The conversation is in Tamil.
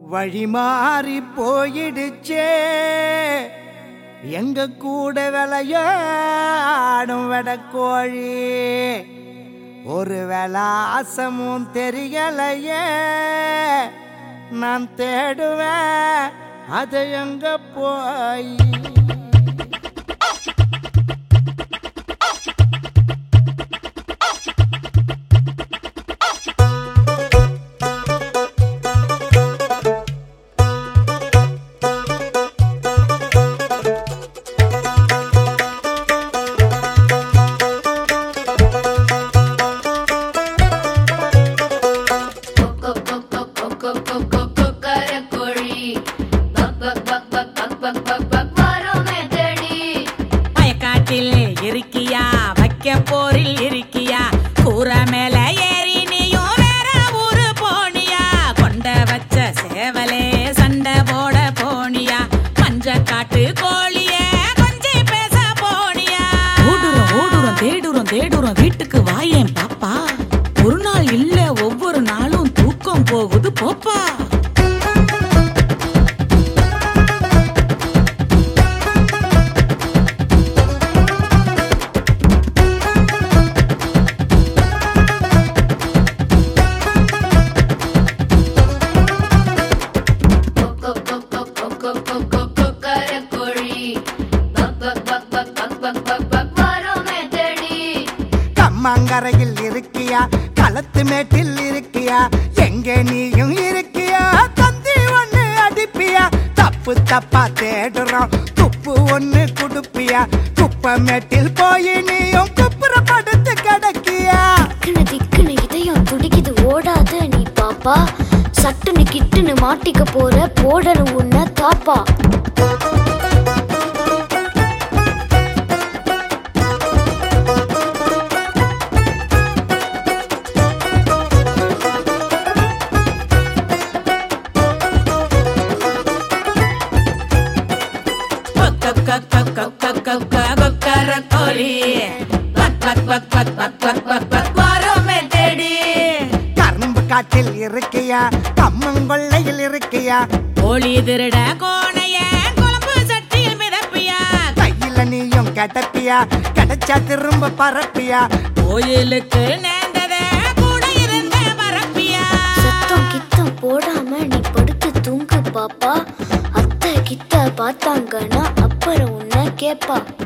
வழி மாறி போயிடுச்சே எங்க கூட விளையாடும் வெடக்கோழி ஒரு விலாசமும் தெரியலையே நான் தேடுவேன் அது எங்க போய் வயக்காட்டில் இருக்கியா வைக்க போரில் இருக்கியா கூற மேல ஏறி நீயும் வேற ஊரு போனியா கொண்ட வச்ச சேவலே சண்டை போட போனியா மஞ்ச காட்டு கோழியே கொஞ்சி பேச போனியா ஓடுறோம் ஓடுறோம் தேடுறோம் தேடுறோம் வீட்டுக்கு வாயேன் பாப்பா ஒரு நாள் இல்ல ஒவ்வொரு நாளும் தூக்கம் போகுது போப்பா கம்மாங்கரையில் இருக்கியா களத்து மேட்டில் இருக்கியா எங்கே நீயும் இருக்கியா தந்தி ஒண்ணு அடிப்பியா தப்பு தப்பா தேடுறோம் துப்பு ஒண்ணு குடுப்பியா குப்பமேட்டில் போய் நீயும் குப்புற படுத்து கிடக்கியா திக்குனு திக்குனு இதயம் துடிக்குது ஓடாத நீ பாப்பா சட்டுன்னு கிட்டுன்னு மாட்டிக்க போற போடணும் உன்னை தாப்பா கரும்பு காட்டில் இருக்கியா கம்மங்கொள்ளையில் இருக்கியா கோழி திருட கோணைய குழம்பு சட்டியில் மிதப்பியா கையில நீயும் கிடப்பியா கிடைச்சா திரும்ப பரப்பியா கோயிலுக்கு நேர்ந்தத கூட இருந்த பரப்பியா சத்தம் கித்தம் போடாம நீ படுத்து தூங்கு பாப்பா அத்தை கித்த பார்த்தாங்கன்னா அப்புறம் உன்னை கேப்பா